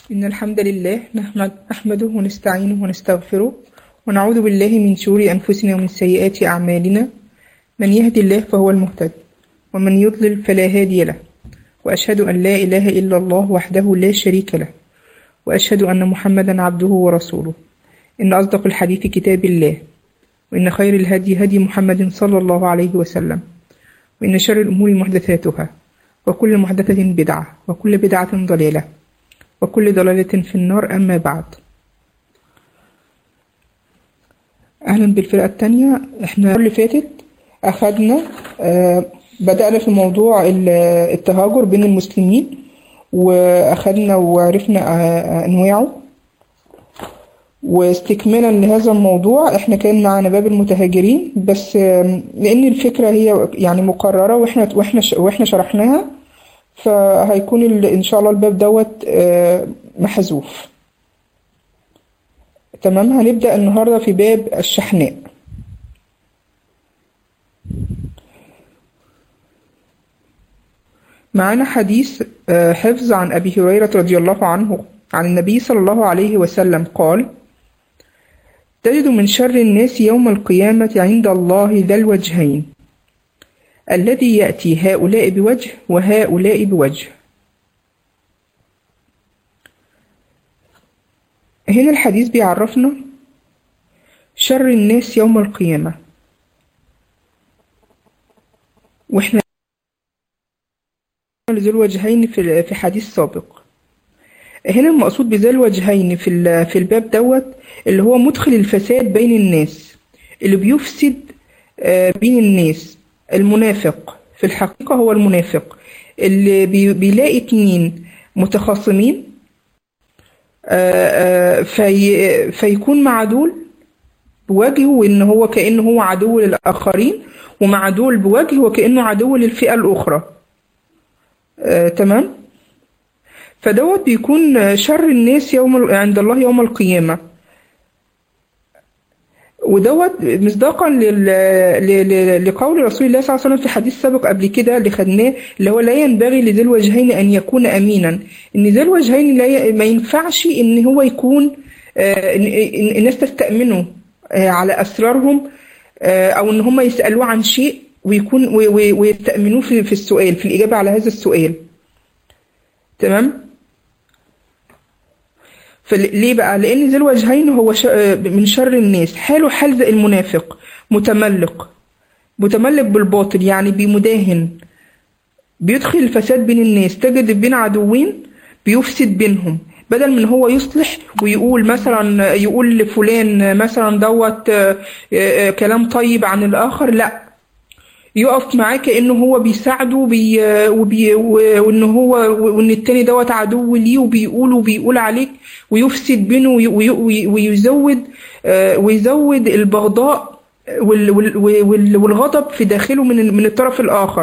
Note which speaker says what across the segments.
Speaker 1: إن الحمد لله نحمد نحمده ونستعينه ونستغفره ونعوذ بالله من شرور أنفسنا ومن سيئات أعمالنا من يهد الله فهو المهتد ومن يضلل فلا هادي له وأشهد أن لا إله إلا الله وحده لا شريك له وأشهد أن محمدا عبده ورسوله إن أصدق الحديث كتاب الله وإن خير الهدي هدي محمد صلى الله عليه وسلم وإن شر الأمور محدثاتها وكل محدثة بدعة وكل بدعة ضلالة وكل ضلالة في النار أما بعد أهلا بالفرقة التانية احنا اللي فاتت أخدنا آه بدأنا في موضوع ال- التهاجر بين المسلمين وأخدنا وعرفنا آه، أنواعه واستكمالا لهذا الموضوع احنا كان معانا باب المتهاجرين بس آم، لان الفكره هي يعني مقرره واحنا واحنا ش- واحنا شرحناها فهيكون ال- ان شاء الله الباب دوت آه، محذوف تمام هنبدا النهارده في باب الشحناء معانا حديث آه، حفظ عن ابي هريره رضي الله عنه عن النبي صلى الله عليه وسلم قال تجد من شر الناس يوم القيامة عند الله ذا الوجهين الذي يأتي هؤلاء بوجه وهؤلاء بوجه هنا الحديث بيعرفنا شر الناس يوم القيامة واحنا ذو الوجهين في في حديث سابق هنا المقصود بذا الوجهين في ال- في الباب دوت اللي هو مدخل الفساد بين الناس اللي بيفسد آه، بين الناس المنافق في الحقيقة هو المنافق اللي بي- بيلاقي اتنين متخاصمين آه، آه، في فيكون مع دول بوجه وإن هو كأنه هو عدو للآخرين ومع دول بوجه وكأنه عدو للفئة الأخرى آه، تمام فدوت بيكون شر الناس يوم ال- عند الله يوم القيامة ودوت مصداقا لل... ل... ل... لقول رسول الله صلى الله عليه وسلم في حديث سابق قبل كده اللي خدناه اللي هو لا ينبغي لذي الوجهين ان يكون امينا ان ذي الوجهين لا ي... ما ينفعش ان هو يكون آه، إن... إن الناس تستأمنه آه، على اسرارهم آه، او ان هم يسألوه عن شيء ويكون و... و... ويستأمنوه في... في السؤال في الإجابة على هذا السؤال تمام فليه بقى لان ذي الوجهين هو ش... من شر الناس حاله حال زي المنافق متملق متملق بالباطل يعني بمداهن بيدخل الفساد بين الناس تجد بين عدوين بيفسد بينهم بدل من هو يصلح ويقول مثلا يقول لفلان مثلا دوت آه، آه، كلام طيب عن الآخر لا يقف معاه كأنه هو بيساعده وبي وبي وإن هو وإن التاني دوت عدو ليه وبيقول وبيقول عليك ويفسد بينه وي- وي- وي- ويزود آه، ويزود البغضاء وال- وال- وال- والغضب في داخله من من الطرف الآخر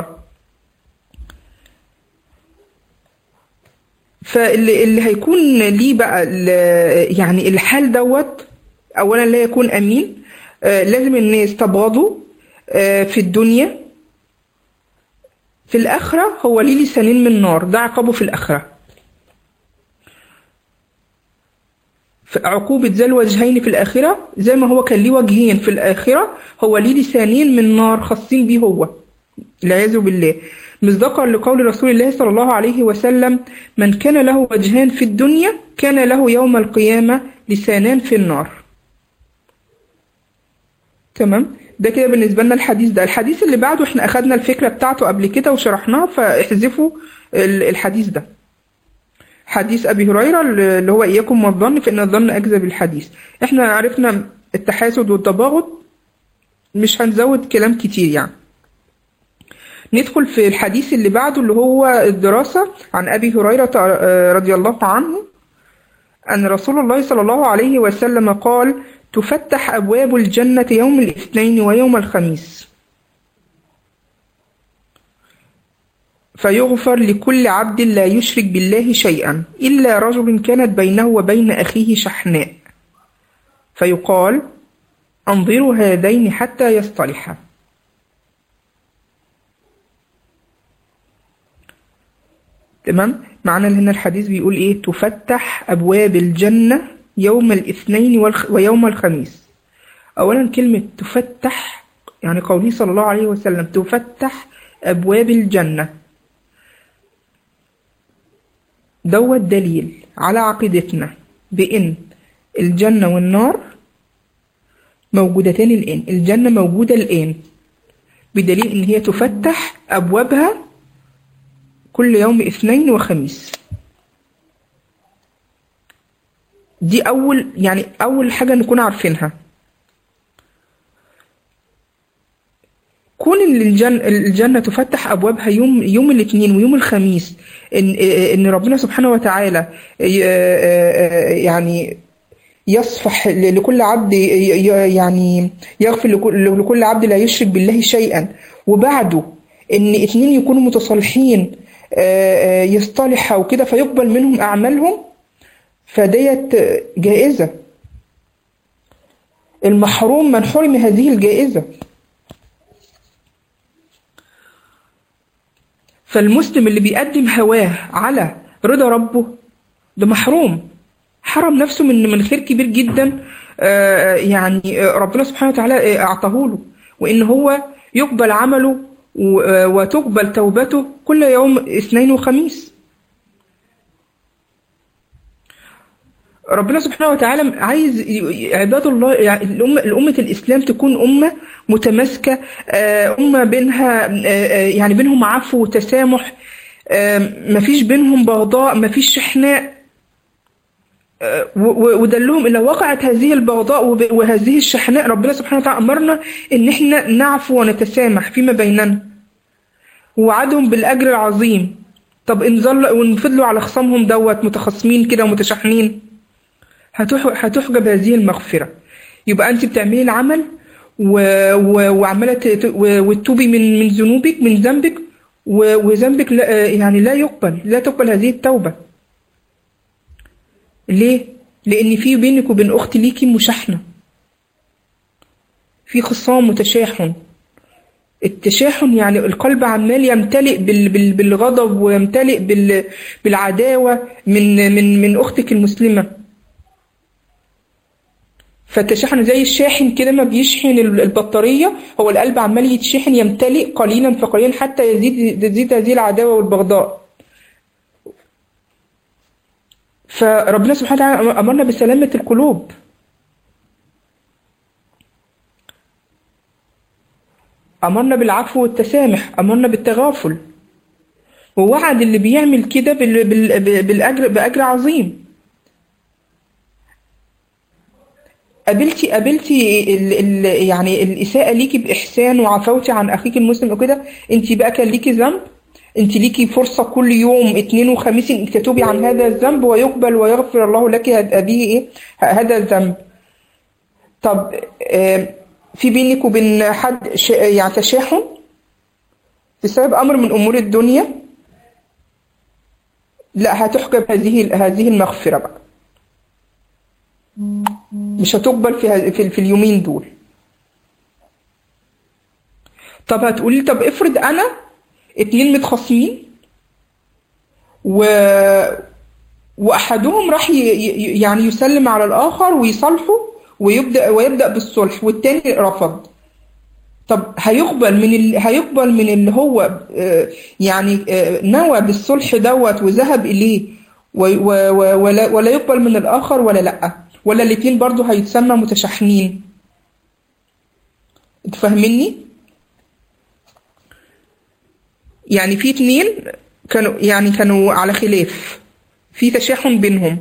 Speaker 1: فاللي اللي هيكون ليه بقى ال- يعني الحال دوت اولا لا يكون امين آه، لازم الناس تبغضه آه، في الدنيا في الاخره هو ليه لسانين من نار ده عقابه في الاخره في عقوبة ذا الوجهين في الآخرة زي ما هو كان ليه وجهين في الآخرة هو ليه لسانين من نار خاصين بيه هو والعياذ بالله مصداقا لقول رسول الله صلى الله عليه وسلم من كان له وجهان في الدنيا كان له يوم القيامة لسانان في النار تمام ده كده بالنسبة لنا الحديث ده الحديث اللي بعده احنا أخدنا الفكرة بتاعته قبل كده وشرحناها فاحذفوا ال- الحديث ده حديث أبي هريرة اللي هو إياكم والظن فإن الظن أكذب الحديث احنا عرفنا التحاسد والتباغض مش هنزود كلام كتير يعني ندخل في الحديث اللي بعده اللي هو الدراسة عن أبي هريرة آه، رضي الله عنه أن رسول الله صلى الله عليه وسلم قال تفتح أبواب الجنة يوم الاثنين ويوم الخميس فيغفر لكل عبد لا يشرك بالله شيئا إلا رجل كانت بينه وبين أخيه شحناء فيقال أنظروا هذين حتى يصطلحا تمام معنا هنا الحديث بيقول ايه تفتح ابواب الجنة يوم الاثنين والخ... ويوم الخميس اولا كلمة تفتح يعني قوله صلى الله عليه وسلم تفتح ابواب الجنة دوت دليل على عقيدتنا بان الجنة والنار موجودتان الآن الجنة موجودة الآن بدليل إن هي تفتح أبوابها كل يوم اثنين وخميس دي أول يعني أول حاجة نكون عارفينها كون إن الجنة, الجنة تفتح أبوابها يوم يوم الاثنين ويوم الخميس إن إن ربنا سبحانه وتعالى يعني يصفح لكل عبد يعني يغفر لكل عبد لا يشرك بالله شيئا وبعده ان اتنين يكونوا متصالحين يصطلحوا وكده فيقبل منهم اعمالهم فديت جائزه المحروم من حرم هذه الجائزه فالمسلم اللي بيقدم هواه على رضا ربه ده محروم حرم نفسه من من خير كبير جدا يعني ربنا سبحانه وتعالى اعطاه له وان هو يقبل عمله وتقبل توبته كل يوم اثنين وخميس ربنا سبحانه وتعالى عايز عباد الله يعني الأمة, الأمة الإسلام تكون أمة متماسكة أمة بينها يعني بينهم عفو وتسامح مفيش بينهم بغضاء مفيش شحناء ودلهم لو وقعت هذه البغضاء وهذه الشحناء ربنا سبحانه وتعالى أمرنا إن إحنا نعفو ونتسامح فيما بيننا ووعدهم بالأجر العظيم طب إن ظل وإن فضلوا على خصامهم دوت متخاصمين كده ومتشاحنين هتحجب هذه المغفرة يبقى أنت بتعملي العمل و... و... وعمالة وتتوبي من من ذنوبك من ذنبك وذنبك لا يعني لا يقبل لا تقبل هذه التوبة ليه؟ لأن في بينك وبين أخت ليكي مشاحنة في خصام وتشاحن التشاحن يعني القلب عمال يمتلئ بال بال بالغضب ويمتلئ بال بالعداوة من من من أختك المسلمة فالتشاحن زي الشاحن كده ما بيشحن البطارية هو القلب عمال يتشحن يمتلئ قليلا فقليلا حتى يزيد تزيد هذه العداوة والبغضاء فربنا سبحانه وتعالى أمرنا بسلامة القلوب أمرنا بالعفو والتسامح أمرنا بالتغافل ووعد اللي بيعمل كده بالأجر بأجر عظيم قابلتي قابلتي ال ال يعني الإساءة ليكي بإحسان وعفوتي عن أخيك المسلم وكده أنت بقى كان ليكي ذنب أنت ليكي فرصة كل يوم اثنين وخميس إنك تتوبي عن هذا الذنب ويقبل ويغفر الله لك هذه إيه هذا الذنب طب آه في بينك وبين حد يعني تشاحن بسبب امر من امور الدنيا لا هتحجب هذه هذه المغفره بقى مش هتقبل في في, في اليومين دول طب هتقولي طب افرض انا اتنين متخاصمين و واحدهم راح ي... يعني يسلم على الاخر ويصالحوا ويبدا ويبدا بالصلح والتاني رفض طب هيقبل من ال... هيقبل من اللي هو يعني نوى بالصلح دوت وذهب اليه و... و... ولا... ولا يقبل من الاخر ولا لا ولا الاثنين برضو هيتسمى متشاحنين انت فاهميني يعني في اتنين كانوا يعني كانوا على خلاف في تشاحن بينهم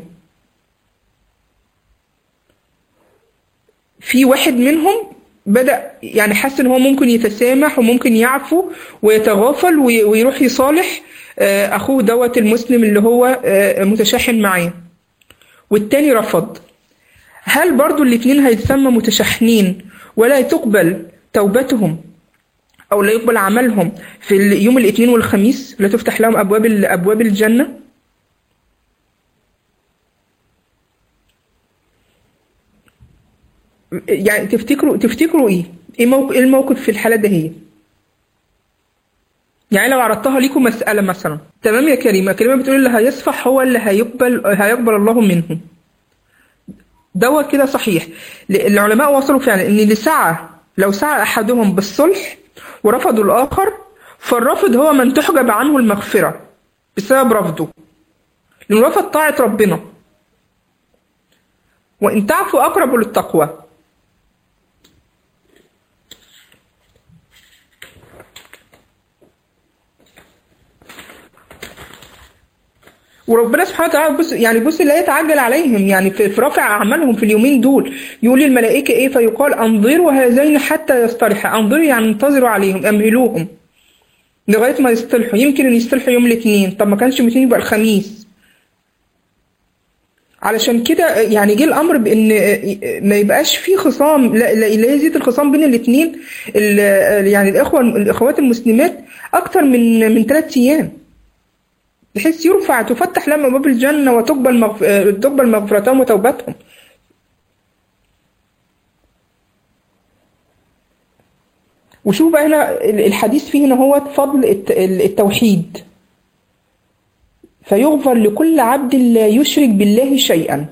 Speaker 1: في واحد منهم بدأ يعني حس ان هو ممكن يتسامح وممكن يعفو ويتغافل ويروح يصالح اخوه دوت المسلم اللي هو متشاحن معاه والتاني رفض هل برضو الاتنين هيتسمى متشاحنين ولا تقبل توبتهم او لا يقبل عملهم في يوم الاثنين والخميس لا تفتح لهم ابواب ابواب الجنه يعني تفتكروا تفتكروا ايه؟ ايه موقف الموقف في الحالة ده هي؟ يعني لو عرضتها ليكم مسألة مثلا تمام يا كريمة كريمة بتقول اللي هيصفح هو اللي هيقبل هيقبل الله منه دوت كده صحيح العلماء وصلوا فعلا ان اللي سعى لو سعى احدهم بالصلح ورفضوا الاخر فالرافض هو من تحجب عنه المغفرة بسبب رفضه لأنه رفض طاعة ربنا وإن تعفوا أقرب للتقوى وربنا سبحانه وتعالى بص يعني بص لا يتعجل عليهم يعني في في رفع اعمالهم في اليومين دول يقول للملائكه ايه فيقال انظروا هذين حتى يصطلحا انظروا يعني انتظروا عليهم امهلوهم لغايه ما يصطلحوا يمكن ان يصطلحوا يوم الاثنين طب ما كانش الاثنين يبقى الخميس علشان كده يعني جه الامر بان ما يبقاش في خصام لا لا لا يزيد الخصام بين الاثنين يعني الاخوه الاخوات المسلمات اكتر من من ثلاث ايام بحيث يرفع تفتح لهم باب الجنه وتقبل مغف... تقبل مغفرتهم وتوبتهم وشوف بقى هنا الحديث فيه هنا هو فضل التوحيد فيغفر لكل عبد لا يشرك بالله شيئا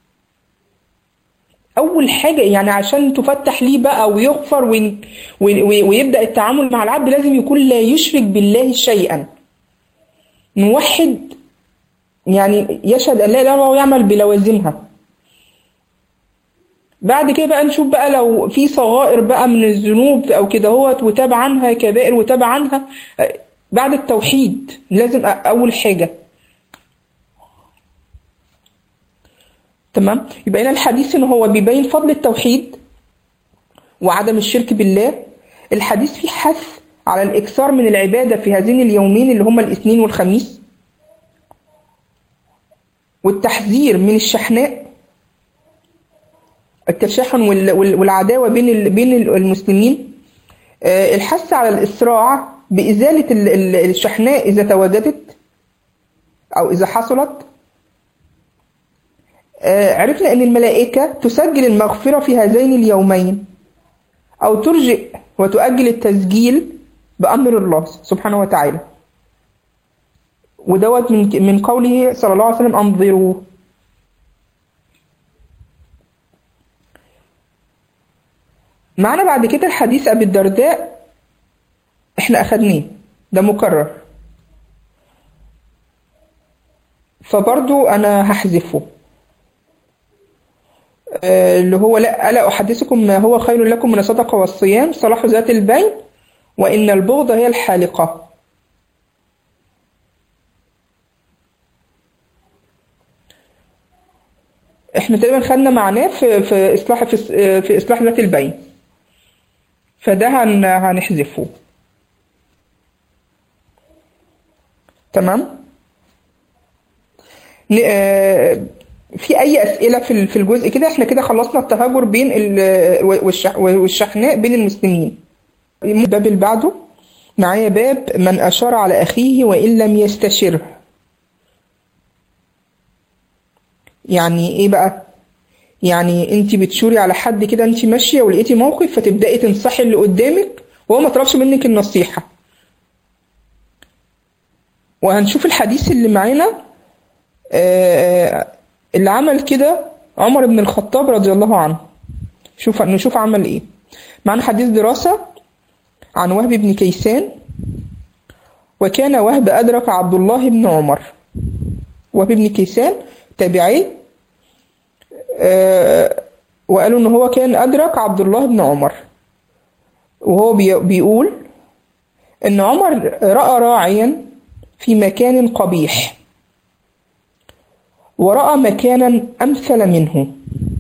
Speaker 1: اول حاجه يعني عشان تفتح ليه بقى ويغفر وين ويبدا التعامل مع العبد لازم يكون لا يشرك بالله شيئا موحد يعني يشهد ان لا اله الا الله ويعمل بلوازمها بعد كده بقى نشوف بقى لو في صغائر بقى من الذنوب او كده هوت وتاب عنها كبائر وتاب عنها بعد التوحيد لازم اول حاجه تمام يبقى هنا الحديث ان هو بيبين فضل التوحيد وعدم الشرك بالله الحديث فيه حث على الاكثار من العباده في هذين اليومين اللي هما الاثنين والخميس والتحذير من الشحناء التشحن والعداوه بين بين المسلمين الحث على الاسراع بازاله الشحناء اذا تواجدت او اذا حصلت عرفنا ان الملائكة تسجل المغفرة في هذين اليومين او ترجئ وتؤجل التسجيل بامر الله سبحانه وتعالى ودوت من من قوله صلى الله عليه وسلم انظروا معنا بعد كده الحديث ابي الدرداء احنا اخدناه ده مكرر فبرضو انا هحذفه اللي هو لا ألا أحدثكم ما هو خير لكم من الصدقة والصيام صلاح ذات البين وإن البغض هي الحالقة احنا تقريبا خدنا معناه في في اصلاح في, في اصلاح ذات البين فده هن هنحذفه تمام في اي اسئله في في الجزء كده احنا كده خلصنا التهاجر بين والشحناء بين المسلمين الباب اللي بعده معايا باب من اشار على اخيه وان لم يستشره يعني ايه بقى يعني انت بتشوري على حد كده انت ماشيه ولقيتي موقف فتبداي تنصحي اللي قدامك وهو ما طلبش منك النصيحه وهنشوف الحديث اللي معانا آه اللي عمل كده عمر بن الخطاب رضي الله عنه شوف نشوف عمل ايه معنا حديث دراسة عن وهب بن كيسان وكان وهب أدرك عبد الله بن عمر وهب بن كيسان تابعي آه وقالوا ان هو كان أدرك عبد الله بن عمر وهو بيقول ان عمر رأى راعيا في مكان قبيح ورأى مكانا أمثل منه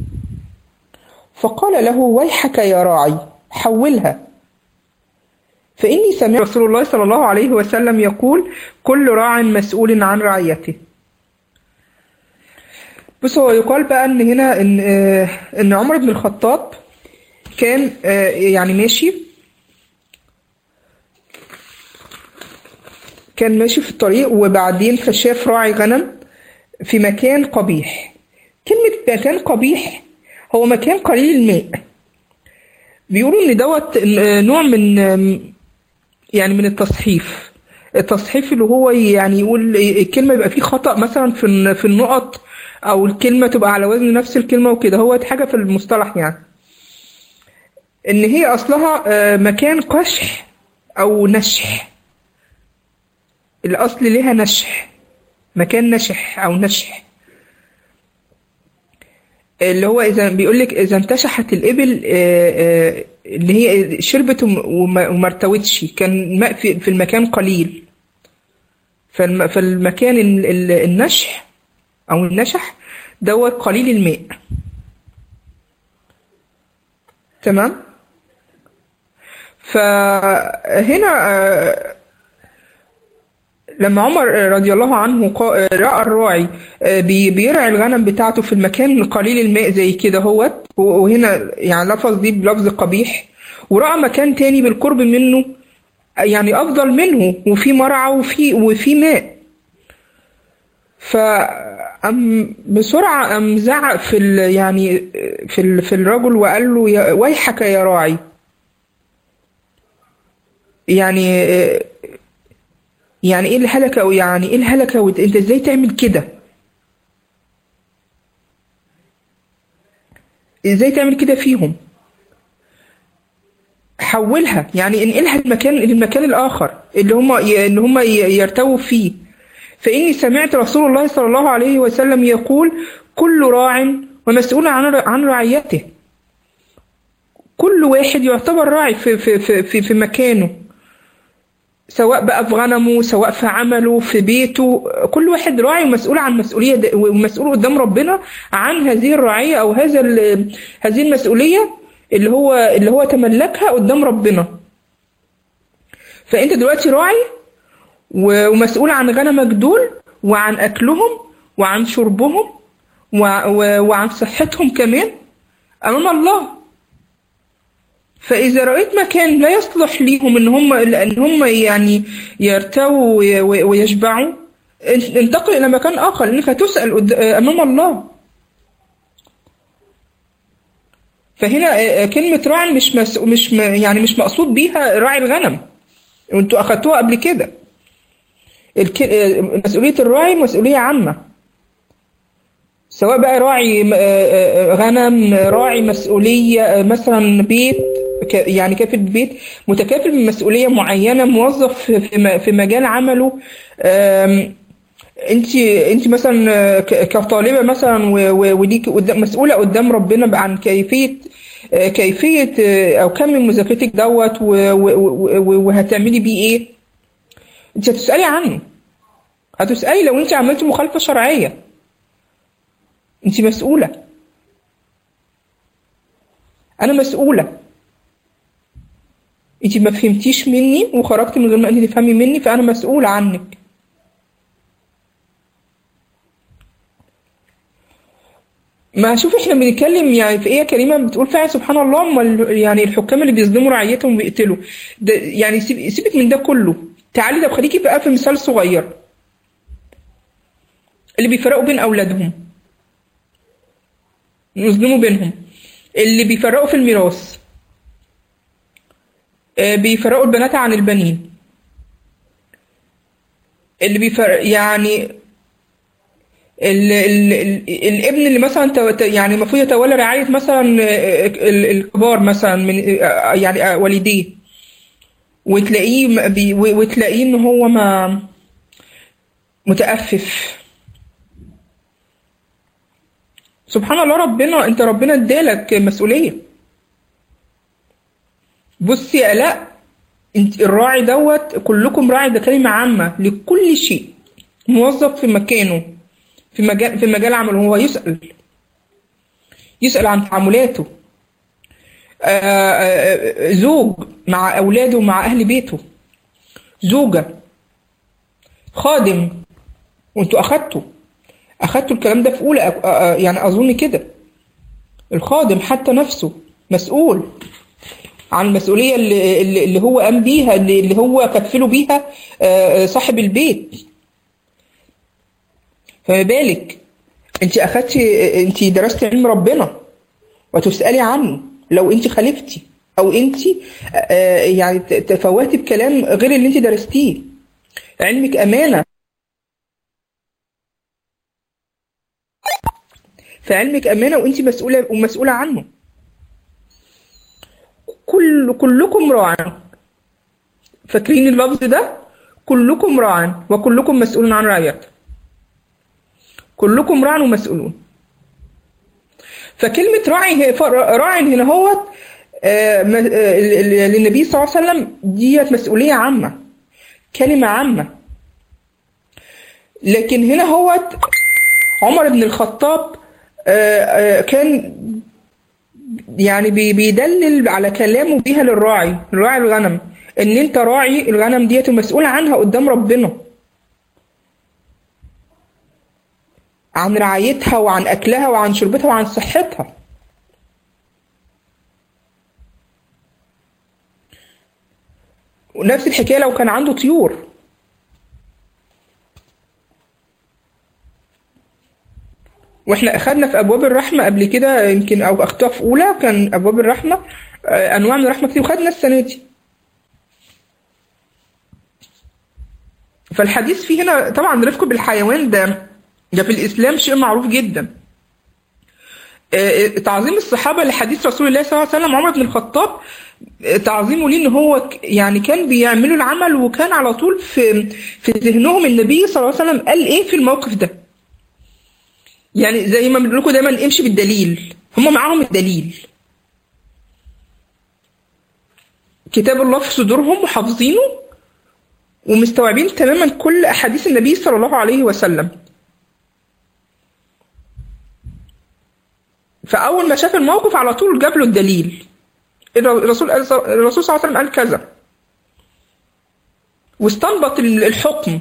Speaker 1: فقال له ويحك يا راعي حولها فإني سمعت رسول الله صلى الله عليه وسلم يقول كل راع مسؤول عن رعيته بص هو يقال بقى ان هنا ان ان عمر بن الخطاب كان يعني ماشي كان ماشي في الطريق وبعدين فشاف راعي غنم في مكان قبيح كلمة مكان قبيح هو مكان قليل الماء بيقولوا ان دوت نوع من يعني من التصحيف التصحيف اللي هو يعني يقول الكلمة يبقى فيه خطأ مثلا في الن- في النقط أو الكلمة تبقى على وزن نفس الكلمة وكده هو حاجة في المصطلح يعني إن هي أصلها آه، مكان قشح أو نشح الأصل ليها نشح مكان نشح أو نشح اللي هو إذا بيقول لك إذا انتشحت الإبل آه، آه، اللي هي شربت وم- وما وما ارتوتش كان الماء في في المكان قليل فالم- فالمكان ال- ال- النشح أو النشح دوت قليل الماء تمام فهنا آه، لما عمر رضي الله عنه قا- رأى الراعي آه، بي- بيرعي الغنم بتاعته في المكان قليل الماء زي كده هوت وهنا يعني لفظ دي بلفظ قبيح ورأى مكان تاني بالقرب منه يعني أفضل منه وفي مرعى وفي وفي ماء فأم بسرعة أم زعق في ال يعني في ال في الرجل وقال له يا ويحك يا راعي يعني يعني ايه الهلكة او يعني ايه الهلكة وانت انت ازاي تعمل كده ازاي تعمل كده فيهم حولها يعني انقلها المكان للمكان الاخر اللي هم اللي هم يرتووا فيه فاني سمعت رسول الله صلى الله عليه وسلم يقول كل راع ومسؤول عن عن رعيته كل واحد يعتبر راعي في في في في, في مكانه سواء بقى في غنمه سواء في عمله في بيته كل واحد راعي ومسؤول عن مسؤولية ومسؤول قدام ربنا عن هذه الرعية أو هذا ال- هذه المسؤولية اللي هو اللي هو تملكها قدام ربنا فأنت دلوقتي راعي و- ومسؤول عن غنمك دول وعن أكلهم وعن شربهم وع- و- وعن صحتهم كمان أمام الله فإذا رأيت مكان لا يصلح ليهم إن هم إن هم يعني يرتووا وي- وي- ويشبعوا ان- انتقل إلى مكان آخر لأنك هتسأل قد- أمام الله فهنا آه، كلمة راعي مش مس... مش م... يعني مش مقصود بيها راعي الغنم وانتوا أخدتوها قبل كده الك... آه، مسؤولية الراعي مسؤولية عامة سواء بقى راعي م- آه، آه، غنم راعي مسؤولية آه، مثلا بيت ك- يعني كافل بيت متكافل بمسؤولية معينة موظف في- في م- في مجال عمله آم، انت انت مثلا آه، ك- كطالبة مثلا و- و- وليك قدام مسؤولة قدام ربنا بقى عن كيفية آه، كيفية آه، او كم من مذاكرتك دوت و- و- و- وهتعملي بيه ايه انت هتسألي عنه هتسألي لو انت عملتي مخالفة شرعية انت مسؤولة انا مسؤولة انت ما فهمتيش مني وخرجت من غير ما انت تفهمي مني فانا مسؤولة عنك ما شوف احنا بنتكلم يعني في ايه يا كريمة بتقول فعلا سبحان الله امال يعني الحكام اللي بيظلموا رعيتهم وبيقتلوا ده يعني سيب- سيبك من ده كله تعالي طب خليكي بقى في مثال صغير اللي بيفرقوا بين اولادهم يظلموا بينهم اللي بيفرقوا في الميراث آه، بيفرقوا البنات عن البنين اللي بيفرق يعني ال ال ال الابن اللي مثلا تو- ت- يعني المفروض يتولى رعاية مثلا آه، ال- الكبار مثلا من آه، يعني آه، والديه وتلاقيه م- بي- و- وتلاقيه ان هو ما متأفف سبحان الله ربنا انت ربنا ادالك مسؤولية بصي يا آلاء انت الراعي دوت كلكم راعي ده كلمة عامة لكل شيء موظف في مكانه في مجال في مجال عمله هو يسأل يسأل عن تعاملاته آه، آه، آه، زوج مع أولاده ومع أهل بيته زوجة خادم وانتوا أخدتوا أخدتوا الكلام ده في أولى أ- أ- يعني أظن كده الخادم حتى نفسه مسؤول عن المسؤولية اللي, اللي اللي هو قام بيها اللي اللي هو كفله بيها آه، آه، صاحب البيت فما بالك انت اخدتي انت درستي علم ربنا وتسألي عنه لو انت خالفتي او انت آه، يعني ت- تفوهتي بكلام غير اللي انت درستيه علمك أمانة فعلمك أمانة وأنت مسؤولة ومسؤولة عنه كل كلكم راع فاكرين اللفظ ده كلكم راع وكلكم مسؤول عن رعيته كلكم راع ومسؤولون فكلمة راعي هي راع هنا هو للنبي صلى الله عليه وسلم ديت مسؤولية عامة كلمة عامة لكن هنا هو عمر بن الخطاب كان يعني بيدلل على كلامه بيها للراعي راعي الغنم ان انت راعي الغنم ديت ومسؤول عنها قدام ربنا عن رعايتها وعن اكلها وعن شربتها وعن صحتها ونفس الحكايه لو كان عنده طيور واحنا اخدنا في ابواب الرحمه قبل كده يمكن او اخدتها في اولى كان ابواب الرحمه انواع من الرحمه كتير وخدنا السنه دي فالحديث فيه هنا طبعا رفق بالحيوان ده ده في الاسلام شيء معروف جدا تعظيم الصحابه لحديث رسول الله صلى الله عليه وسلم عمر بن الخطاب تعظيمه ليه ان هو يعني كان بيعملوا العمل وكان على طول في في ذهنهم النبي صلى الله عليه وسلم قال ايه في الموقف ده يعني زي ما بنقول لكم دايما امشي بالدليل هم معاهم الدليل كتاب الله في صدورهم وحافظينه ومستوعبين تماما كل احاديث النبي صلى الله عليه وسلم فاول ما شاف الموقف على طول جاب له الدليل الرسول الرسول صلى الله عليه وسلم قال كذا واستنبط الحكم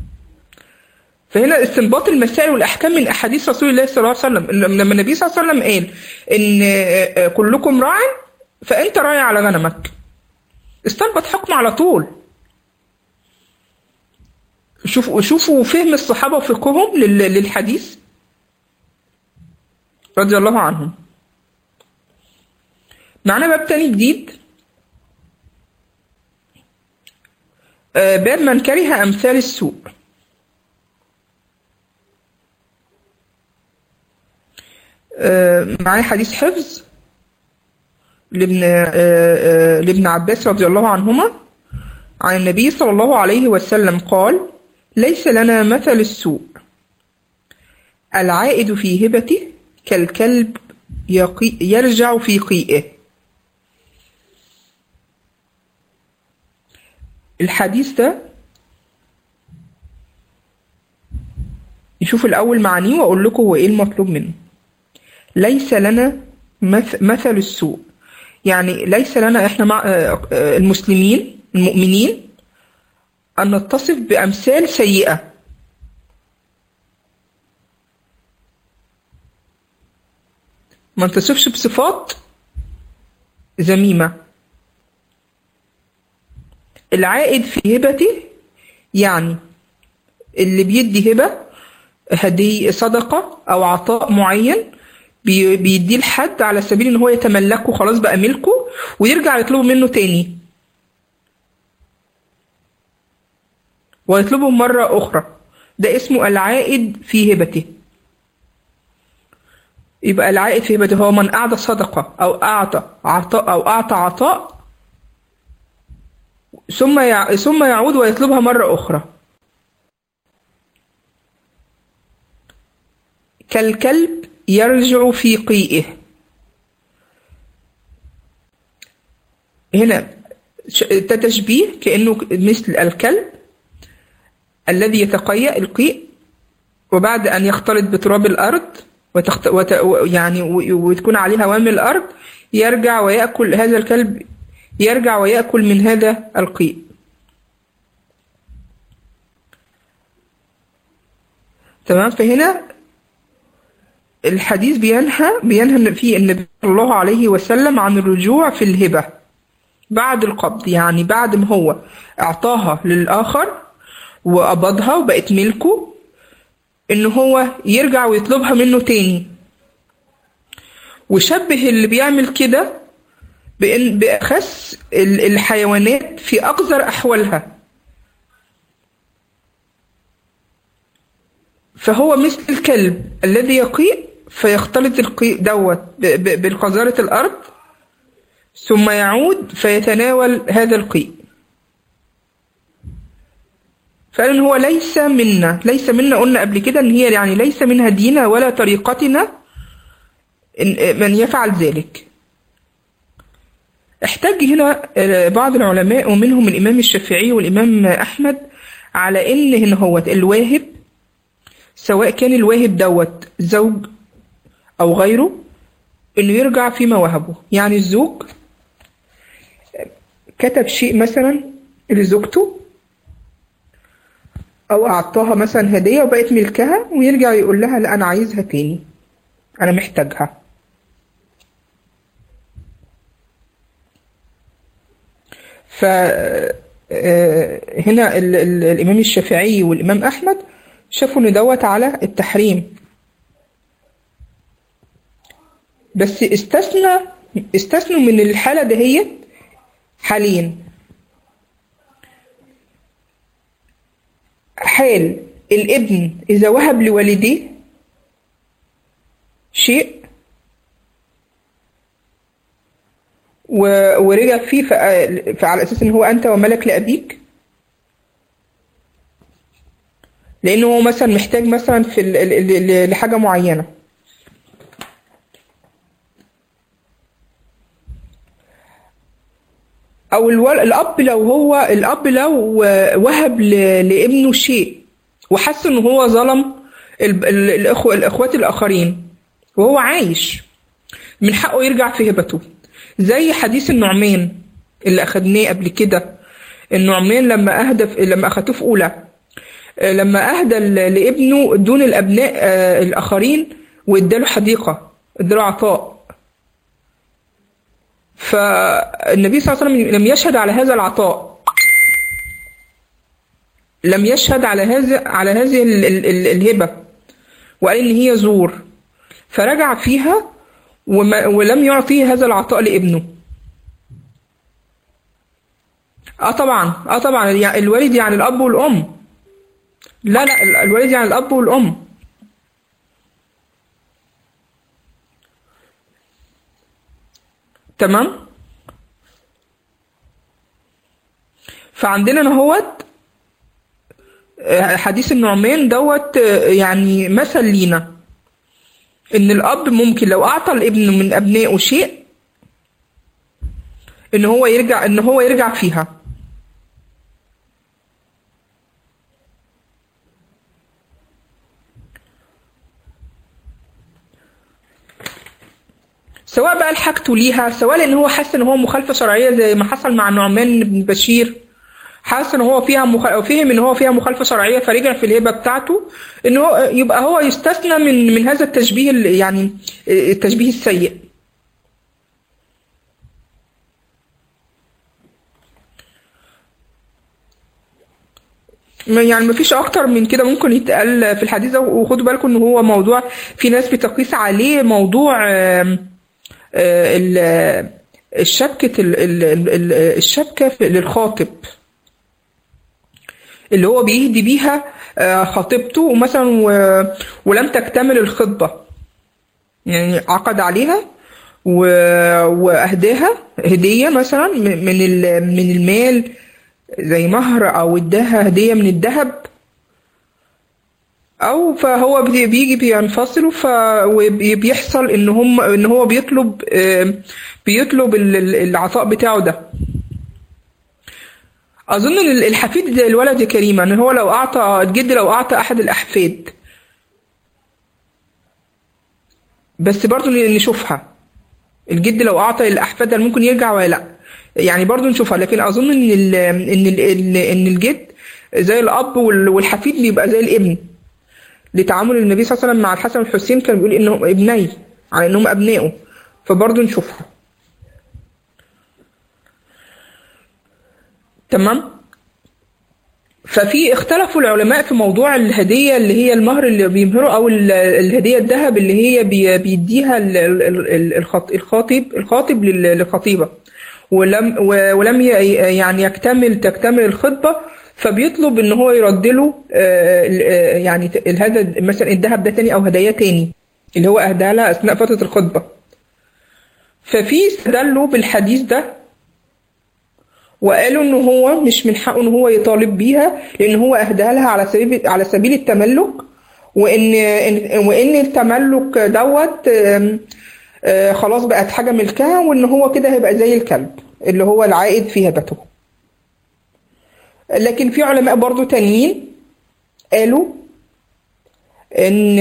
Speaker 1: فهنا استنباط المسائل والاحكام من احاديث رسول الله صلى الله عليه وسلم لما النبي صلى الله عليه وسلم قال ان كلكم راع فانت راعي على غنمك استنبط حكم على طول شوفوا شوفوا فهم الصحابه وفقههم للحديث رضي الله عنهم معنا باب تاني جديد باب من كره امثال السوء معايا حديث حفظ لابن لابن عباس رضي الله عنهما عن النبي صلى الله عليه وسلم قال ليس لنا مثل السوء العائد في هبته كالكلب يقي يرجع في قيئه الحديث ده نشوف الأول معانيه وأقول لكم هو إيه المطلوب منه ليس لنا مثل السوء يعني ليس لنا احنا مع المسلمين المؤمنين أن نتصف بأمثال سيئة ما نتصفش بصفات ذميمة العائد في هبته يعني اللي بيدي هبة هدية صدقة أو عطاء معين بيديه لحد على سبيل ان هو يتملكه خلاص بقى ملكه ويرجع يطلبه منه تاني ويطلبه مرة أخرى ده اسمه العائد في هبته يبقى العائد في هبته هو من أعطى صدقة أو أعطى عطاء أو أعطى عطاء ثم يع... ثم يعود ويطلبها مرة أخرى كالكلب يرجع في قيئه هنا تشبيه كأنه مثل الكلب الذي يتقيأ القيء وبعد أن يختلط بتراب الأرض وتخت... وت... يعني وتكون عليه هوام الأرض يرجع ويأكل هذا الكلب يرجع ويأكل من هذا القيء تمام فهنا الحديث بينهى بينهى فيه النبي صلى الله عليه وسلم عن الرجوع في الهبة بعد القبض يعني بعد ما هو اعطاها للآخر وقبضها وبقت ملكه ان هو يرجع ويطلبها منه تاني وشبه اللي بيعمل كده بإن بأخس الحيوانات في أقذر أحوالها فهو مثل الكلب الذي يقيء فيختلط القيء دوت ب- ب- بالقذارة الأرض ثم يعود فيتناول هذا القيء فقال إن هو ليس منا ليس منا قلنا قبل كده إن هي يعني ليس من هدينا ولا طريقتنا إن- من يفعل ذلك احتج هنا آه، بعض العلماء ومنهم الإمام الشافعي والإمام أحمد على إن هنا هو الواهب سواء كان الواهب دوت زوج أو غيره إنه يرجع فيما وهبه يعني الزوج كتب شيء مثلا لزوجته أو أعطاها مثلا هدية وبقت ملكها ويرجع يقول لها لا أنا عايزها تاني أنا محتاجها ف آه، هنا ال- ال- الإمام الشافعي والإمام أحمد شافوا إن دوت على التحريم بس استثنى استثنوا من الحالة دهيت حالين حال الابن إذا وهب لوالديه شيء و- ورجع فيه فع- فعلى أساس إن هو أنت وملك لأبيك لأنه هو مثلا محتاج مثلا في ال- ال- ال- لحاجة معينة او الول... الاب لو هو الاب لو وهب ل... لابنه شيء وحس ان هو ظلم ال... ال... الاخوه الاخوات الاخرين وهو عايش من حقه يرجع في هبته زي حديث النعمان اللي اخدناه قبل كده النعمان لما اهدى في... لما اخدته في اولى آه، لما اهدى ل- لابنه دون الابناء آه، الاخرين واداله حديقه اداله عطاء فالنبي صلى الله عليه وسلم لم يشهد على هذا العطاء لم يشهد على هذا على هذه ال- ال- ال- الهبة وقال إن هي زور فرجع فيها وما ولم يعطي هذا العطاء لابنه اه طبعا اه طبعا يعني الوالد يعني الاب والام لا لا ال- الوالد يعني الاب والام تمام فعندنا نهوت آه، حديث النعمان دوت آه، يعني مثل لينا ان الاب ممكن لو اعطى الابن من ابنائه شيء ان هو يرجع ان هو يرجع فيها سواء بقى لحاجته ليها سواء لان هو حس ان هو مخالفه شرعيه زي ما حصل مع النعمان بن بشير حاسس ان هو فيها مخ... أو فهم ان هو فيها مخالفه شرعيه فرجع في الهبه بتاعته ان هو يبقى هو يستثنى من من هذا التشبيه ال- يعني التشبيه السيء ما- يعني مفيش اكتر من كده ممكن يتقال في الحديث ده وخدوا بالكم ان هو موضوع في ناس بتقيس عليه موضوع آم، آه، ال- الشبكة ال- ال- ال- ال- الشبكة في- للخاطب اللي هو بيهدي بيها آه، خطيبته ومثلا و- ولم تكتمل الخطبة يعني عقد عليها و- وأهداها هدية مثلا من من ال- من المال زي مهر أو اداها هدية من الذهب او فهو بي- بيجي بينفصلوا ف وبيحصل ان هم ان هو بيطلب آه، بيطلب ال- ال- العطاء بتاعه ده اظن ان ال- الحفيد زي الولد يا كريمه ان هو لو اعطى الجد لو اعطى احد الاحفاد بس برضو ن- نشوفها الجد لو اعطى الاحفاد هل ممكن يرجع ولا لا يعني برضو نشوفها لكن اظن ان ال ان ال ان الجد زي الاب وال- والحفيد بيبقى زي الابن لتعامل النبي صلى الله عليه وسلم مع الحسن والحسين كان بيقول انهم ابني على انهم ابنائه فبرضه نشوفها تمام ففي اختلفوا العلماء في موضوع الهدية اللي هي المهر اللي بيمهروا أو ال- الهدية الذهب اللي هي بي- بيديها ال- ال- ال- الخط- الخاطب الخاطب لل- للخطيبة ولم و- ولم ي- يعني يكتمل تكتمل الخطبة فبيطلب ان هو يرد له آه، ال- آه، يعني ت- هذا مثلا الذهب ده تاني او هدايا تاني اللي هو اهداها لها اثناء فتره الخطبه ففي استدلوا بالحديث ده وقالوا ان هو مش من حقه ان هو يطالب بيها لان هو اهداها لها على سبيل على سبيل التملك وان إن- وان التملك دوت آم، آه، خلاص بقت حاجه ملكها وان هو كده هيبقى زي الكلب اللي هو العائد في هبته لكن في علماء برضو تانيين قالوا ان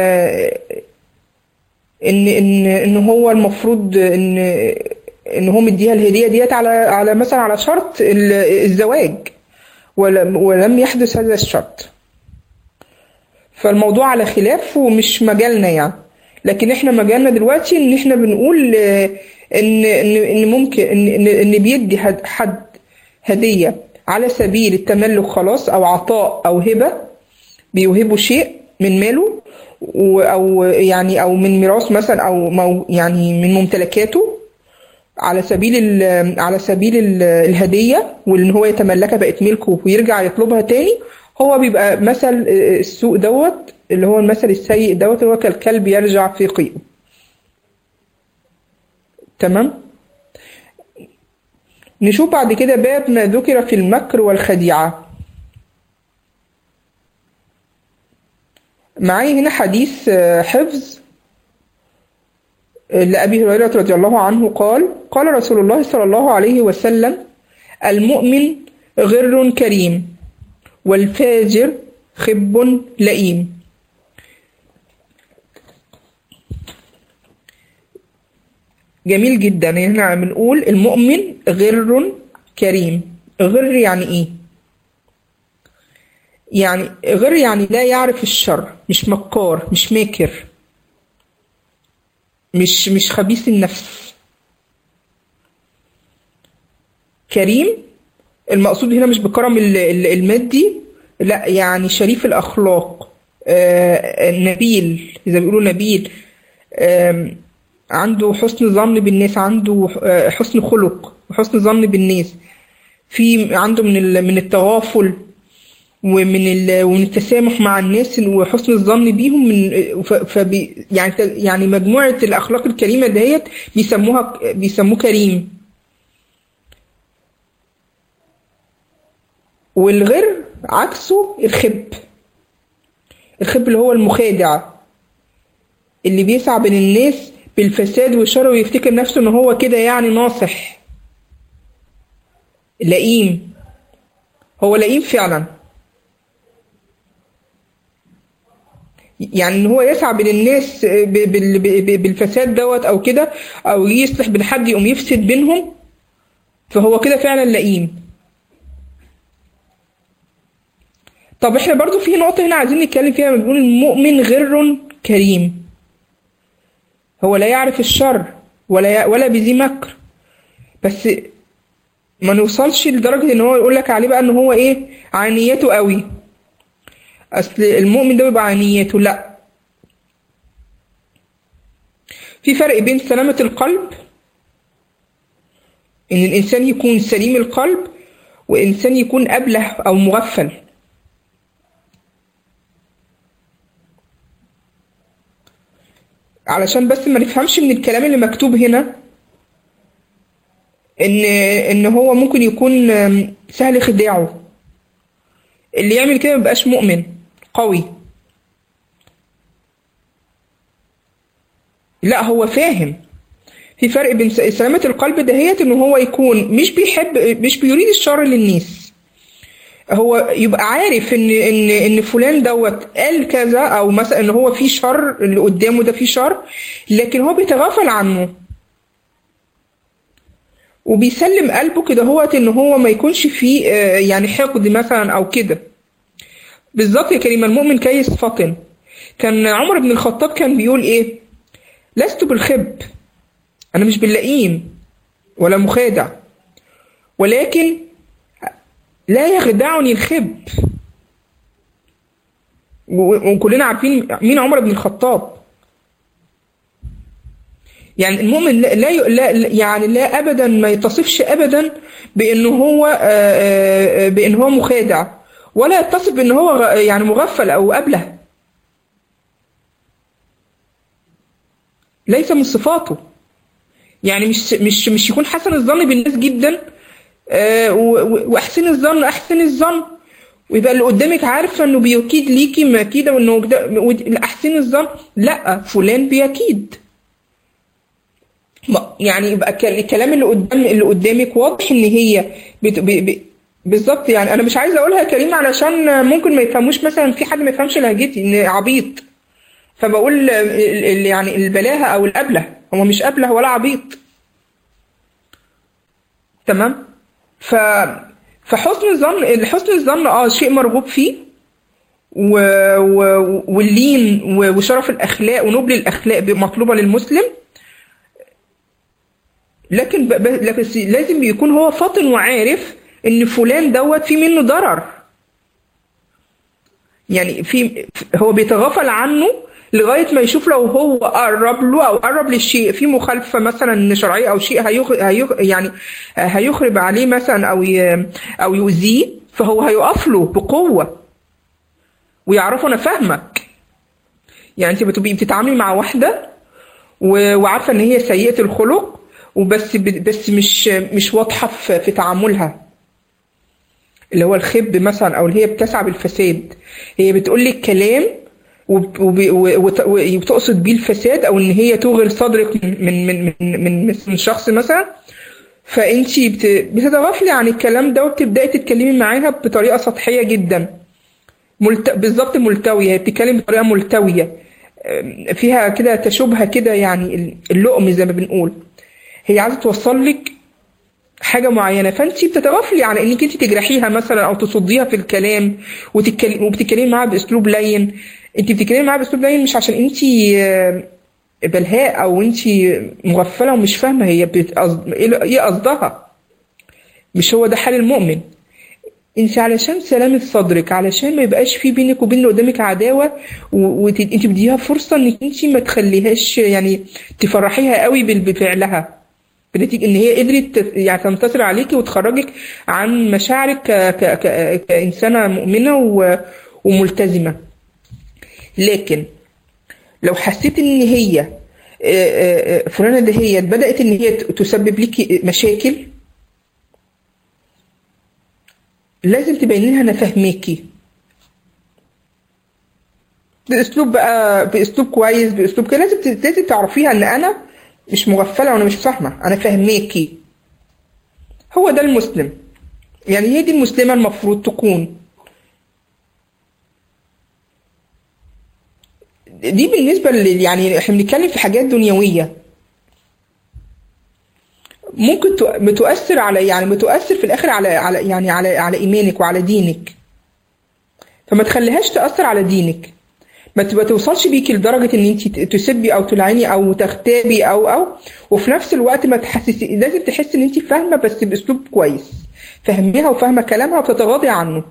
Speaker 1: ان ان ان هو المفروض ان ان هو مديها الهديه ديت على على مثلا على شرط ال- الزواج ولم ولم يحدث هذا الشرط فالموضوع على خلاف ومش مجالنا يعني لكن احنا مجالنا دلوقتي ان احنا بنقول آه، ان ان ان ممكن ان ان, إن بيدي حد- حد هديه على سبيل التملك خلاص او عطاء او هبه بيوهبوا شيء من ماله و- او يعني او من ميراث مثلا او مو يعني من ممتلكاته على سبيل ال- على سبيل ال- الهديه وان هو يتملكها بقت ملكه ويرجع يطلبها تاني هو بيبقى مثل السوء دوت اللي هو المثل السيء دوت اللي هو كالكلب يرجع في قيئه تمام نشوف بعد كده باب ما ذكر في المكر والخديعة معايا هنا حديث آه، حفظ لأبي هريرة رضي الله عنه قال قال رسول الله صلى الله عليه وسلم المؤمن غر كريم والفاجر خب لئيم جميل جدا هنا بنقول المؤمن غر كريم غر يعني ايه يعني غر يعني لا يعرف الشر مش مكار مش ماكر مش مش خبيث النفس كريم المقصود هنا مش بالكرم ال- ال- المادي لا يعني شريف الأخلاق آه، نبيل إذا بيقولوا نبيل آم، عنده حسن ظن بالناس عنده آه، حسن خلق وحسن ظن بالناس في عنده من ال- من التغافل ومن ال- ومن التسامح مع الناس وحسن الظن بيهم من ف- فبي يعني ت- يعني مجموعة الأخلاق الكريمة دهيت بيسموها بيسموه كريم والغر عكسه الخب الخب اللي هو المخادع اللي بيسعى بين الناس بالفساد والشر ويفتكر نفسه ان هو كده يعني ناصح لئيم هو لئيم فعلا يعني ان هو يسعى بين الناس ب- بال- ب- بالفساد دوت او كده او يصلح بين حد يقوم يفسد بينهم فهو كده فعلا لئيم طب احنا برضو في نقطة هنا عايزين نتكلم فيها بنقول المؤمن غر كريم هو لا يعرف الشر ولا ي... ولا بذي مكر بس ما نوصلش لدرجة ان هو يقول لك عليه بقى ان هو ايه عانيته قوي اصل المؤمن ده بيبقى عانيته لا في فرق بين سلامة القلب ان الانسان يكون سليم القلب وانسان يكون ابله او مغفل علشان بس ما نفهمش من الكلام اللي مكتوب هنا ان ان هو ممكن يكون آم، سهل خداعه اللي يعمل كده مبقاش مؤمن قوي لا هو فاهم في فرق بين س- سلامة القلب دهيت ان هو يكون مش بيحب مش بيريد الشر للناس هو يبقى عارف ان ان ان فلان دوت قال كذا او مثلا ان هو في شر اللي قدامه ده في شر لكن هو بيتغافل عنه وبيسلم قلبه كده هوت ان هو ما يكونش فيه آه، يعني حقد مثلا او كده بالظبط يا كريم المؤمن كيس فطن كان عمر بن الخطاب كان بيقول ايه لست بالخب انا مش باللئيم ولا مخادع ولكن لا يخدعني الخب و- وكلنا عارفين مين عمر بن الخطاب يعني المؤمن لا, لا لا يعني لا ابدا ما يتصفش ابدا بانه هو آه، آه، بان هو مخادع ولا يتصف بان هو غ- يعني مغفل او ابله ليس من صفاته يعني مش مش مش يكون حسن الظن بالناس جدا آه، و- و- واحسن الظن احسن الظن ويبقى اللي قدامك عارفه انه بيكيد ليكي مكيده وانه ده- ود- احسن الظن لا فلان بيكيد ما- يعني يبقى ك- الكلام اللي قدام اللي قدامك واضح ان هي بت... ب... ب... بالظبط يعني انا مش عايزه اقولها يا كريم علشان ممكن ما يفهموش مثلا في حد ما يفهمش لهجتي ان عبيط فبقول ال- ال- يعني البلاهه او الابله هو مش ابله ولا عبيط تمام ف فحسن الظن حسن الظن اه شيء مرغوب فيه و... و... واللين و- وشرف الاخلاق ونبل الاخلاق مطلوبه للمسلم لكن ب... ب... لكن س- لازم يكون هو فاطن وعارف ان فلان دوت في منه ضرر يعني في هو بيتغافل عنه لغايه ما يشوف لو هو قرب له او قرب للشيء في مخالفه مثلا شرعيه او شيء هيخ... هيخ... يعني هيخرب عليه مثلا او ي... او يؤذيه فهو هيقف له بقوه ويعرفوا انا فاهمك يعني انت بتبقي بتتعاملي مع واحده و- وعارفه ان هي سيئه الخلق وبس ب- بس مش مش واضحه في في تعاملها اللي هو الخب مثلا او اللي هي بتسعى بالفساد هي بتقول لك كلام وب- وب- و- وت- وتقصد بيه الفساد او ان هي توغل صدرك من من من من, من شخص مثلا فانت بت- بتتغافلي عن الكلام ده وبتبداي تتكلمي معاها بطريقه سطحيه جدا ملت... بالظبط ملتوية هي بتتكلم بطريقة ملتوية أم، فيها كده تشوبها كده يعني اللقم زي ما بنقول هي عايزة توصل لك حاجة معينة فانت بتتغافلي عن انك انت تجرحيها مثلا او تصديها في الكلام وتتكلم وبتتكلمي معاها باسلوب لين انت بتتكلمي معاها باسلوب لين مش عشان انت آه، بلهاء او انت مغفلة ومش فاهمة هي بتقصد ايه إيه قصدها مش هو ده حال المؤمن انت علشان سلامة صدرك علشان ما يبقاش في بينك وبين اللي قدامك عداوة وانت بديها فرصة انك انت ما تخليهاش يعني تفرحيها قوي بال- بفعلها بنتيجة ان هي قدرت تت- يعني تنتصر عليكي وتخرجك عن مشاعرك ك... ك... ك... كإنسانة مؤمنة و... وملتزمة لكن لو حسيت ان هي آه، آه، آه، فلانة دهيت بدأت ان هي ت- تسبب لك مشاكل لازم تبين لها انا فاهماكي باسلوب بقى باسلوب كويس باسلوب كده لازم ت- لازم تعرفيها ان انا مش مغفله وانا مش فاهمه انا فاهماكي هو ده المسلم يعني هي دي المسلمه المفروض تكون دي بالنسبه لل يعني احنا بنتكلم في حاجات دنيويه ممكن تؤ- بتؤثر على يعني بتؤثر في الاخر على على يعني على على ايمانك وعلى دينك فما تخليهاش تأثر على دينك ما ت- ما توصلش بيكي لدرجة ان انت تسبي او تلعني او تغتابي او او وفي نفس الوقت ما تحسسي لازم تحسي ان انت فاهمة بس باسلوب كويس فاهميها وفاهمة كلامها وتتغاضي عنه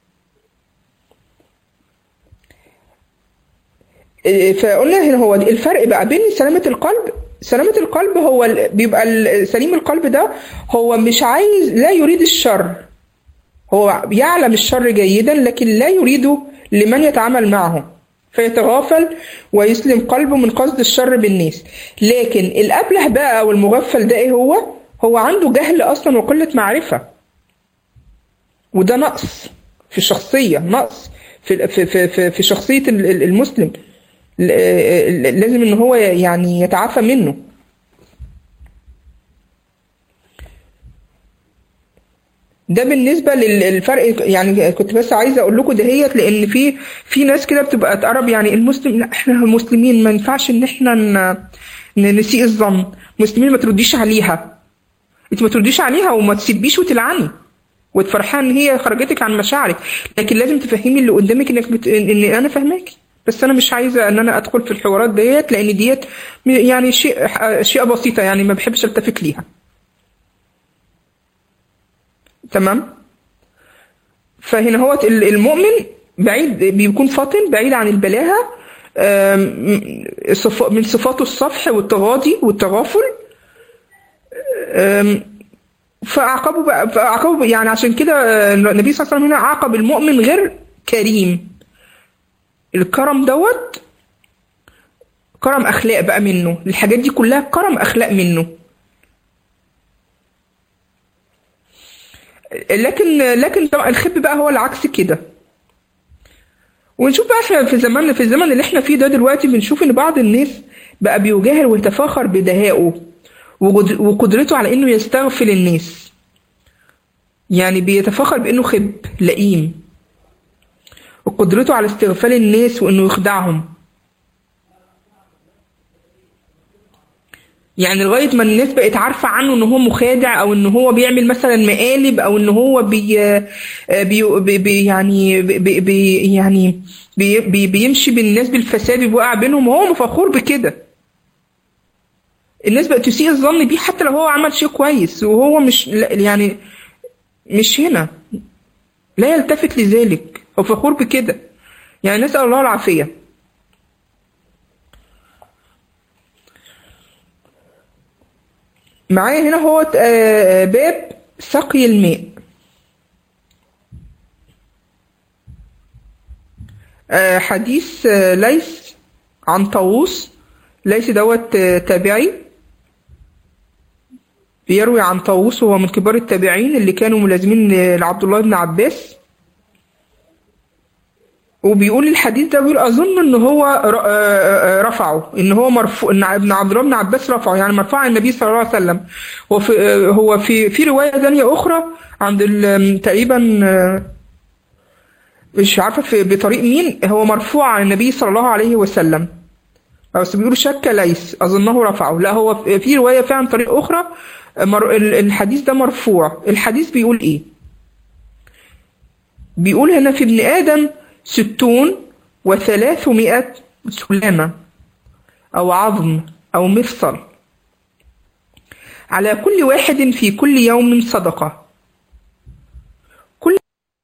Speaker 1: إيه، فقلنا هنا هو الفرق بقى بين سلامة القلب سلامة القلب هو ال- بيبقى ال- سليم القلب ده هو مش عايز لا يريد الشر هو يعلم الشر جيدا لكن لا يريده لمن يتعامل معه فيتغافل ويسلم قلبه من قصد الشر بالناس لكن الأبله بقى أو المغفل ده إيه هو؟ هو عنده جهل أصلا وقلة معرفة وده نقص في الشخصية نقص في في في في, في شخصية ال- ال- المسلم ل- ل- لازم إن هو يعني يتعافى منه ده بالنسبه لل- للفرق يعني كنت بس عايزه اقول لكم دهيت لان في في ناس كده بتبقى تقرب يعني المسلم لا احنا مسلمين ما ينفعش ان احنا ن- ن- نسيء الظن مسلمين ما ترديش عليها انت ما ترديش عليها وما تسيبيش وتلعني وتفرحان ان هي خرجتك عن مشاعرك لكن لازم تفهمي اللي قدامك انك بت... ان إن انا فاهماكي بس انا مش عايزه ان انا ادخل في الحوارات ديت لان ديت يعني شيء اشياء بسيطه يعني ما بحبش التفت ليها تمام فهنا هو المؤمن بعيد بيكون فاطن بعيد عن البلاهة آم، صف- من صفاته الصفح والتغاضي والتغافل آم، فأعقبه بقى فأعقبه بقى- يعني عشان كده آه، النبي صلى الله عليه وسلم هنا عاقب المؤمن غير كريم الكرم دوت كرم أخلاق بقى منه الحاجات دي كلها كرم أخلاق منه لكن لكن طبعا الخب بقى هو العكس كده ونشوف بقى احنا في زماننا في الزمن اللي احنا فيه ده دلوقتي بنشوف ان بعض الناس بقى بيجاهر ويتفاخر بدهائه وقد- وقدرته على انه يستغفل الناس يعني بيتفاخر بانه خب لئيم وقدرته على استغفال الناس وانه يخدعهم يعني لغايه ما الناس بقت عارفه عنه ان هو مخادع او ان هو بيعمل مثلا مقالب او ان هو بي بي بي بي يعني بي بي يعني بي بي بيمشي بالناس بالفساد بيوقع بينهم وهو مفخور بكده الناس بقت تسيء الظن بيه حتى لو هو عمل شيء كويس وهو مش لا- يعني مش هنا لا يلتفت لذلك هو فخور بكده يعني نسأل الله العافية معايا هنا هو آه، باب سقي الماء آه، حديث آه، ليس عن طاووس ليس دوت آه، تابعي بيروي عن طاووس وهو من كبار التابعين اللي كانوا ملازمين ل- لعبد الله بن عباس وبيقول الحديث ده بيقول اظن ان هو ر- آه، آه، رفعه ان هو مرفوع ان ابن عبد الله بن عباس رفعه يعني مرفوع عن النبي صلى الله عليه وسلم وفي آه، هو في في روايه ثانيه اخرى عند ال- تقريبا آه، مش عارفه في بطريق مين هو مرفوع عن النبي صلى الله عليه وسلم بس بيقولوا شك ليس اظنه رفعه لا هو في في روايه فعلا طريق اخرى مر ال- الحديث ده مرفوع الحديث بيقول ايه بيقول هنا في ابن ادم ستون وثلاثمائة سلامة او عظم او مفصل على كل واحد في كل يوم صدقة كل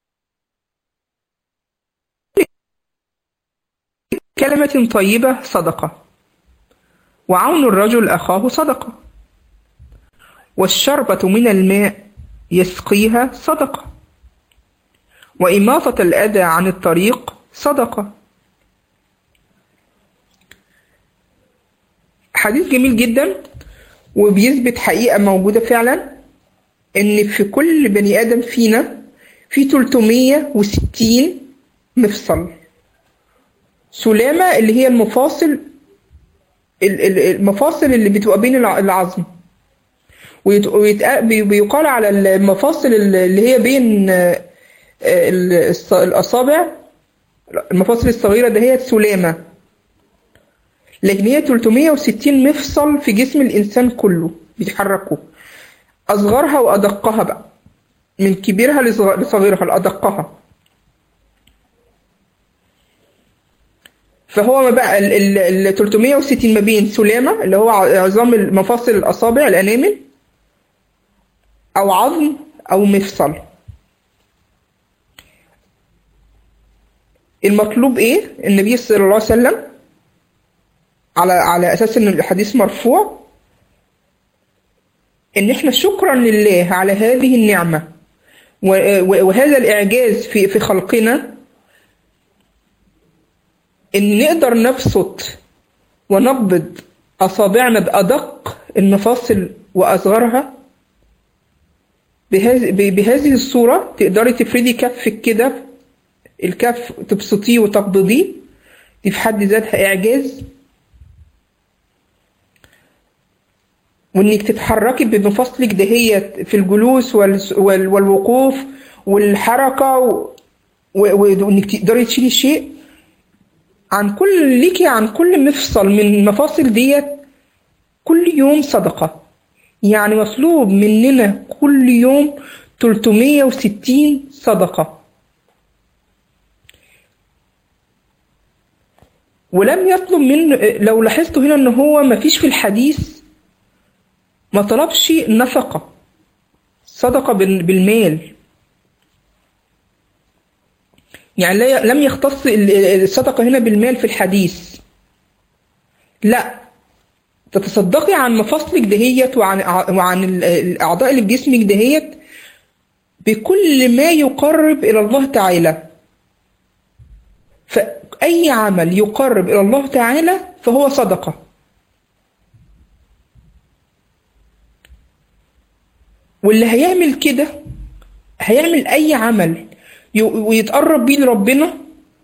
Speaker 1: كلمة طيبة صدقة وعون الرجل أخاه صدقة والشربة من الماء يسقيها صدقة وإماطة الأذى عن الطريق صدقة حديث جميل جدا وبيثبت حقيقة موجودة فعلا إن في كل بني آدم فينا في 360 مفصل سلامة اللي هي المفاصل ال- ال- المفاصل اللي بتبقى بين الع- العظم ويت- ويتق- بي- بيقال على المفاصل اللي هي بين آه، ال- الص- الأصابع المفاصل الصغيرة ده هي السلامة لكن هي 360 مفصل في جسم الإنسان كله بيتحركوا أصغرها وأدقها بقى من كبيرها لصغ- لصغيرها لأدقها فهو ما بقى ال ال- ال 360 ما بين سلامة اللي هو ع- عظام المفاصل الأصابع الأنامل أو عظم أو مفصل المطلوب إيه؟ النبي صلى الله عليه وسلم على على أساس إن الحديث مرفوع إن إحنا شكرا لله على هذه النعمة و- و- وهذا الإعجاز في في خلقنا إن نقدر نبسط ونقبض أصابعنا بأدق المفاصل وأصغرها بهذه ب- بهذه الصورة تقدري تفردي كفك كده الكف تبسطيه وتقبضيه دي في حد ذاتها إعجاز وإنك تتحركي بمفاصلك دهيت في الجلوس والس- وال- والوقوف والحركة و- و- وإنك تقدري تشيلي شيء عن كل ليكي عن كل مفصل من المفاصل ديت كل يوم صدقة يعني مطلوب مننا كل يوم 360 صدقة ولم يطلب منه لو لاحظتوا هنا ان هو ما فيش في الحديث ما طلبش نفقة صدقة بال- بالمال يعني لا- لم يختص ال- الصدقة هنا بالمال في الحديث لا تتصدقي عن مفاصلك دهيت وعن وعن ال- الاعضاء اللي في جسمك دهيت بكل ما يقرب الى الله تعالى فاي عمل يقرب الى الله تعالى فهو صدقه واللي هيعمل كده هيعمل اي عمل ي- ويتقرب بيه لربنا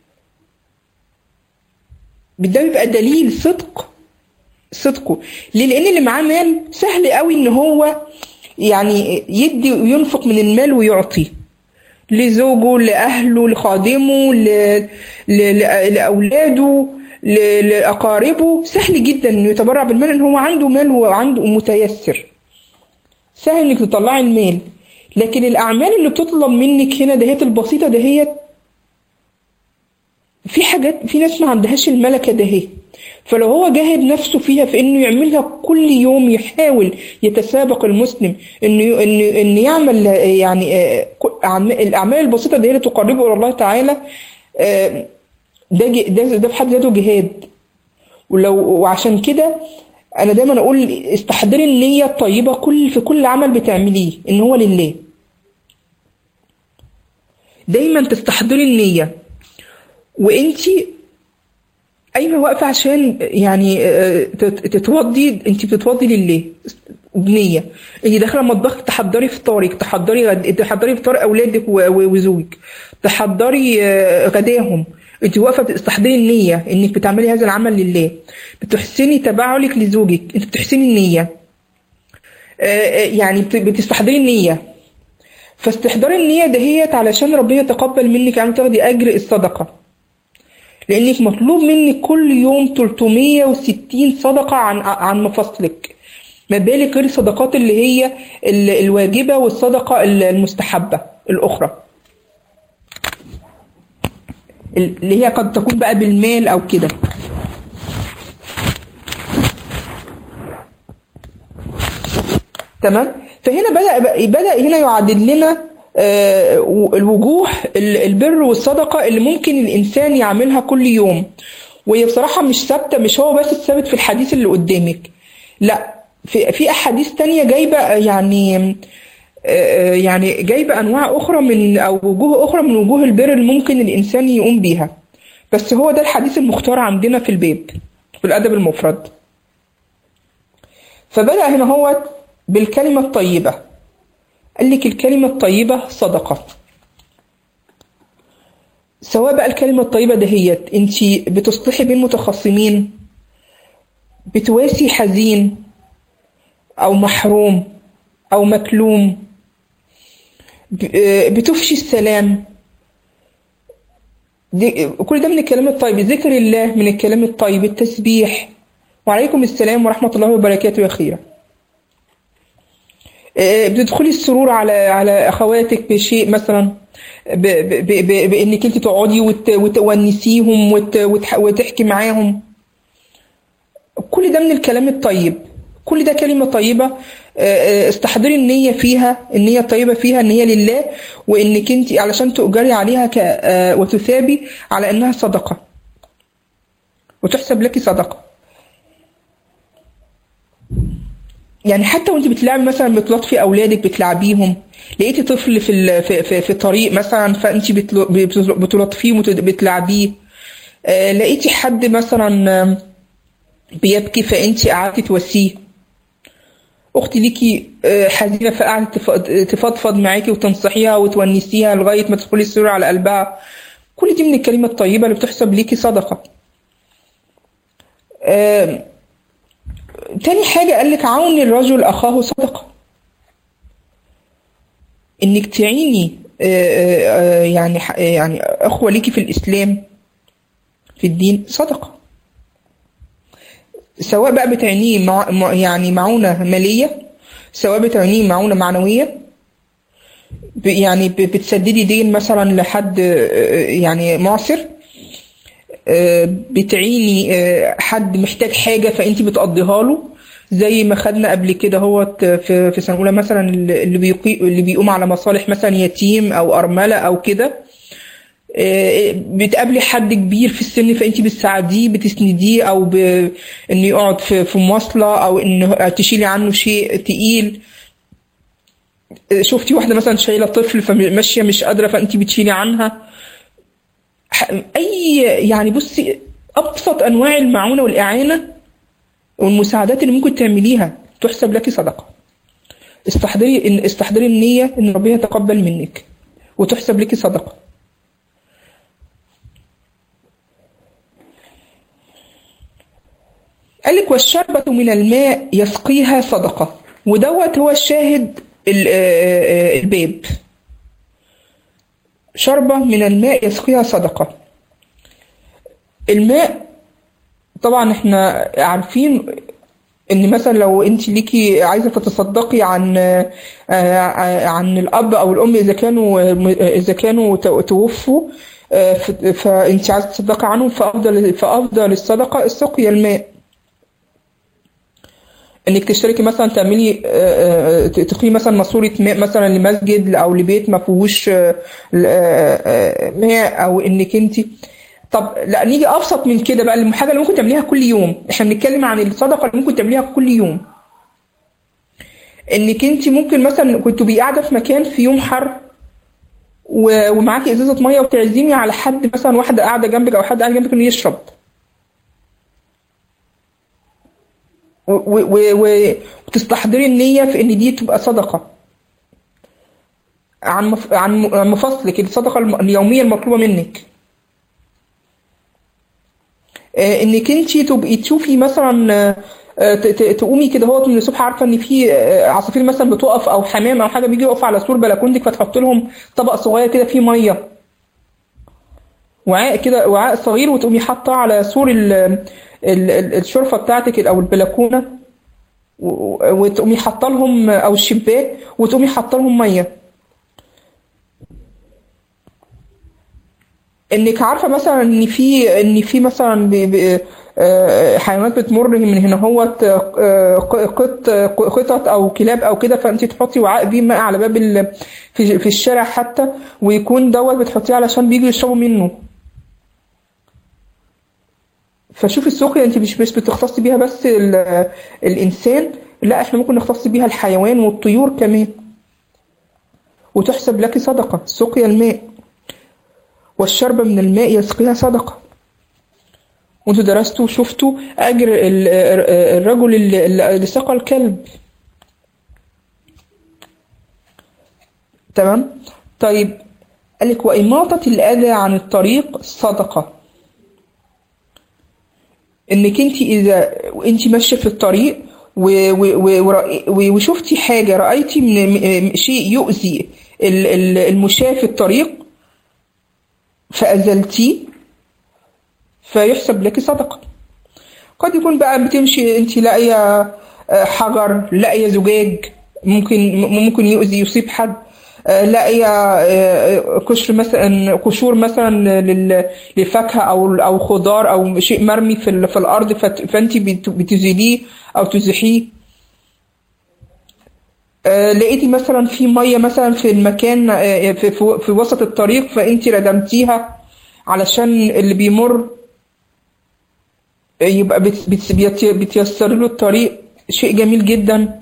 Speaker 1: ده بيبقى دليل صدق صدقه ليه لان اللي معاه مال سهل قوي ان هو يعني يدي وينفق من المال ويعطي لزوجه لأهله لخادمه ل... ل... ل... لأولاده ل... لأقاربه سهل جدا إنه يتبرع بالمال إن هو عنده مال وعنده متيسر سهل إنك تطلعي المال لكن الأعمال اللي بتطلب منك هنا دهيت البسيطة دهيت في حاجات في ناس ما عندهاش الملكة دهي فلو هو جاهد نفسه فيها في انه يعملها كل يوم يحاول يتسابق المسلم انه انه انه يعمل يعني آه، أعم- الاعمال البسيطه دي اللي تقربه الى الله تعالى آه، ده ج- ده ده في حد ذاته جهاد ولو وعشان كده انا دايما اقول استحضري النيه الطيبه كل في كل عمل بتعمليه ان هو لله دايما تستحضري النيه وانتي ايوه واقفه عشان يعني آه، تت- تتوضي انت بتتوضي لله بنيه انت داخله مطبخك تحضري فطارك تحضري غد... تحضري فطار اولادك و- و- وزوجك تحضري آه، غداهم انت واقفه بتستحضري النيه انك بتعملي هذا العمل لله بتحسني تباعلك لزوجك انت بتحسني النيه آه، آه، يعني بت- بتستحضري النيه فاستحضار النيه دهيت علشان ربنا يتقبل منك عم تاخدي اجر الصدقه لانك مطلوب منك كل يوم 360 صدقة عن عن مفاصلك ما بالك غير الصدقات اللي هي ال- الواجبة والصدقة ال- المستحبة الأخرى اللي هي قد تكون بقى بالمال أو كده تمام فهنا بدأ بدأ هنا يعدد لنا آه، الوجوه ال- البر والصدقة اللي ممكن الإنسان يعملها كل يوم وهي بصراحة مش ثابتة مش هو بس الثابت في الحديث اللي قدامك لا في في أحاديث تانية جايبة يعني آه، يعني جايبة أنواع أخرى من أو وجوه أخرى من وجوه البر اللي ممكن الإنسان يقوم بيها بس هو ده الحديث المختار عندنا في الباب في الأدب المفرد فبدأ هنا هو بالكلمة الطيبة قال لك الكلمة الطيبة صدقة سواء بقى الكلمة الطيبة دهيت انت بتصلحي بين متخاصمين بتواسي حزين او محروم او مكلوم ب- آه، بتفشي السلام دي كل ده من الكلام الطيب ذكر الله من الكلام الطيب التسبيح وعليكم السلام ورحمة الله وبركاته يا خيرا آه، بتدخلي السرور على على اخواتك بشيء مثلا ب- ب- ب- ب- بانك انت تقعدي وت- وتونسيهم وت- وتح- وتحكي معاهم كل ده من الكلام الطيب كل ده كلمة طيبة آه، آه، استحضري النية فيها النية الطيبة فيها ان هي لله وانك انت علشان تؤجري عليها ك- آه، وتثابي على انها صدقة وتحسب لك صدقة يعني حتى وانت بتلعبي مثلا بتلطفي اولادك بتلعبيهم لقيتي طفل في ال- في في, في طريق مثلا فانت بتل- بتل- بتلطفيه وبتلعبيه آه، لقيتي حد مثلا آم، بيبكي فانت قعدتي تواسيه اختي ليكي آه، حزينه فقعدت تف- تفضفض معاكي وتنصحيها وتونسيها لغايه ما تدخلي السرور على قلبها كل دي من الكلمه الطيبه اللي بتحسب ليكي صدقه آم، تاني حاجة قالك عون الرجل أخاه صدقة إنك تعيني آه، آه، يعني ح- يعني أخوة ليكي في الإسلام في الدين صدقة سواء بقى بتعينيه مع مع- يعني معونة مالية سواء بتعينيه معونة معنوية ب- يعني ب- بتسددي دين مثلا لحد آه، يعني معسر آه، بتعيني آه، حد محتاج حاجة فأنت بتقضيها له زي ما خدنا قبل كده هوت في في سنة أولى مثلا اللي بيقي اللي بيقوم على مصالح مثلا يتيم أو أرملة أو كده آه، بتقابلي حد كبير في السن فانت بتساعديه بتسنديه او ب... انه يقعد في في مواصله او انه تشيلي عنه شيء تقيل آه، شفتي واحده مثلا شايله طفل فماشيه مش قادره فانت بتشيلي عنها ح- اي يعني بصي ابسط انواع المعونه والاعانه والمساعدات اللي ممكن تعمليها تحسب لك صدقه استحضري ان استحضري النيه ان ربنا يتقبل منك وتحسب لك صدقه قال لك والشربة من الماء يسقيها صدقة ودوت هو الشاهد ال- آه، آه، الباب شربة من الماء يسقيها صدقة الماء طبعا احنا عارفين ان مثلا لو انت ليكي عايزه تتصدقي عن آه، آه، عن الاب او الام اذا كانوا اذا كانوا تو- توفوا آه، ف- فانت عايزه تصدقي عنهم فافضل فافضل الصدقه السقيا الماء انك تشتركي مثلا تعملي آه، آه، تقيمي مثلا ماسوره ماء مثلا لمسجد او لبيت ما فيهوش آه، آه، آه، ماء او انك انت طب لا نيجي ابسط من كده بقى الحاجه اللي ممكن تعمليها كل يوم احنا بنتكلم عن الصدقه اللي ممكن تعمليها كل يوم انك انت ممكن مثلا كنت تبقي قاعده في مكان في يوم حر و- ومعاكي ازازه ميه وتعزمي على حد مثلا واحده قاعده جنبك او حد قاعد جنبك انه يشرب و- و- و- و- وتستحضري النيه في ان دي تبقى صدقه عن مف... عن م- عن مفاصلك الصدقه الم- اليوميه المطلوبه منك آه، انك انت تبقي تشوفي مثلا آه، ت- ت- تقومي كده هو من الصبح عارفه ان في آه، عصافير مثلا بتقف او حمام او حاجه بيجي يقف على سور بلكونتك فتحط لهم طبق صغير كده فيه ميه وعاء كده وعاء صغير وتقومي حاطاه على سور ال ال ال الشرفه بتاعتك او البلكونه و- وتقومي حاطه لهم او الشباك وتقومي حاطه لهم ميه انك عارفه مثلا ان في ان في مثلا ب- ب- آه، حيوانات بتمر من هنا هوت آه، قط قطط او كلاب او كده فانت تحطي وعاء بيه ماء على باب ال- في في الشارع حتى ويكون دوت بتحطيه علشان بيجوا يشربوا منه فشوفي السقيا انت مش مش بتختصي بيها بس ال- الانسان لا احنا ممكن نختص بيها الحيوان والطيور كمان وتحسب لك صدقه سقيا الماء والشرب من الماء يسقيها صدقة وانتوا درستوا وشفتوا أجر ال- الرجل اللي اللي سقى الكلب تمام طيب قالك وإماطة الأذى عن الطريق صدقة انك انت اذا انت ماشيه في الطريق و- و- و- ورأي- و- وشفتي حاجه رايتي من م- شيء يؤذي ال- ال- المشاة في الطريق فأزلتيه فيحسب لك صدقة قد يكون بقى بتمشي انت لاقية آه، حجر لاقية زجاج ممكن ممكن يؤذي يصيب حد آه، لاقية آه، قشر مثلا قشور مثلا لل- للفاكهة أو أو خضار أو شيء مرمي في ال- في الأرض فت- فأنت بت- بتزيليه أو تزحيه آه، لقيتي مثلا في ميه مثلا في المكان آه، في, في, في وسط الطريق فانت ردمتيها علشان اللي بيمر آه، يبقى بت بت بيت- بتيسر له الطريق شيء جميل جدا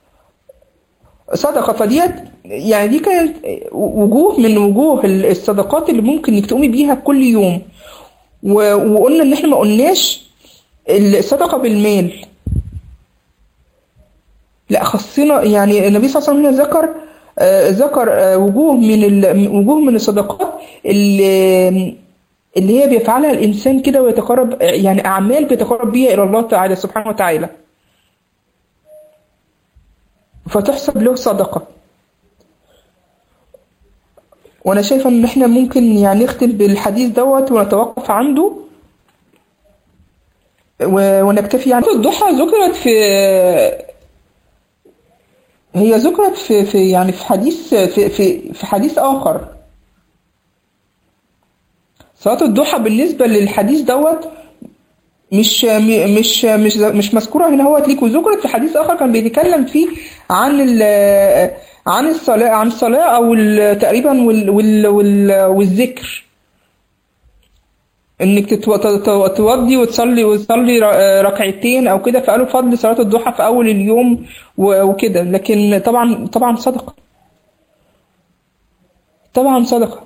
Speaker 1: صدقة فديت يعني دي كانت وجوه من وجوه الصدقات اللي ممكن انك تقومي بيها كل يوم و- وقلنا ان احنا ما قلناش الصدقة بالمال لا خصنا يعني النبي صلى الله عليه وسلم هنا ذكر آه، ذكر آه، وجوه من ال- وجوه من الصدقات اللي اللي هي بيفعلها الإنسان كده ويتقرب يعني أعمال بيتقرب بيها إلى الله تعالى سبحانه وتعالى فتحسب له صدقة وأنا شايفة إن إحنا ممكن يعني نختم بالحديث دوت ونتوقف عنده و- ونكتفي يعني الضحى ذكرت في هي ذكرت في في يعني في حديث في في في حديث آخر صلاة الضحى بالنسبة للحديث دوت مش م- مش مش مش مذكورة هنا هو ليك وذكرت في حديث آخر كان بيتكلم فيه عن ال عن الصلاة عن الصلاة أو ال- تقريبا وال وال وال والذكر انك تتو- تتو- توضي وتصلي وتصلي ر- ركعتين او كده فقالوا فضل صلاة الضحى في اول اليوم و- وكده لكن طبعا طبعا صدقة طبعا صدقة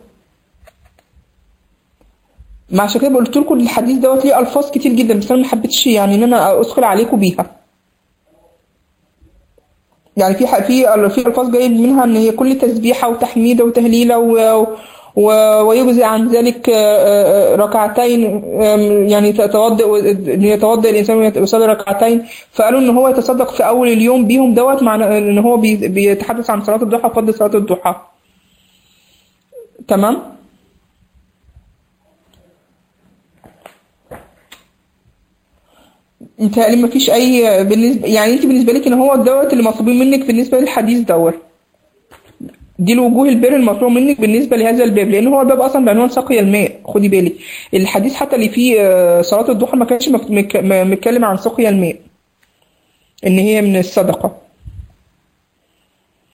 Speaker 1: ما عشان كده قلت لكم الحديث دوت ليه الفاظ كتير جدا بس انا ما حبيتش يعني ان انا ادخل عليكم بيها يعني في ح- في في الفاظ جاي منها ان هي كل تسبيحه وتحميده وتهليله و و- ويجزي عن ذلك آه، آه، ركعتين آم، يعني تتوضا ان يتوضا الانسان ويصلي ركعتين فقالوا ان هو يتصدق في اول اليوم بيهم دوت معنى ان هو بي- بيتحدث عن صلاه الضحى وفضل صلاه الضحى تمام متهيألي مفيش أي بالنسبة يعني أنت بالنسبة لك إن هو دوت اللي مطلوبين منك بالنسبة للحديث دوت دي الوجوه البر المطلوب منك بالنسبة لهذا الباب لأن هو الباب أصلا بعنوان سقي الماء خدي بالك الحديث حتى اللي فيه آه، صلاة الضحى ما كانش مك- مك- م- متكلم عن سقي الماء إن هي من الصدقة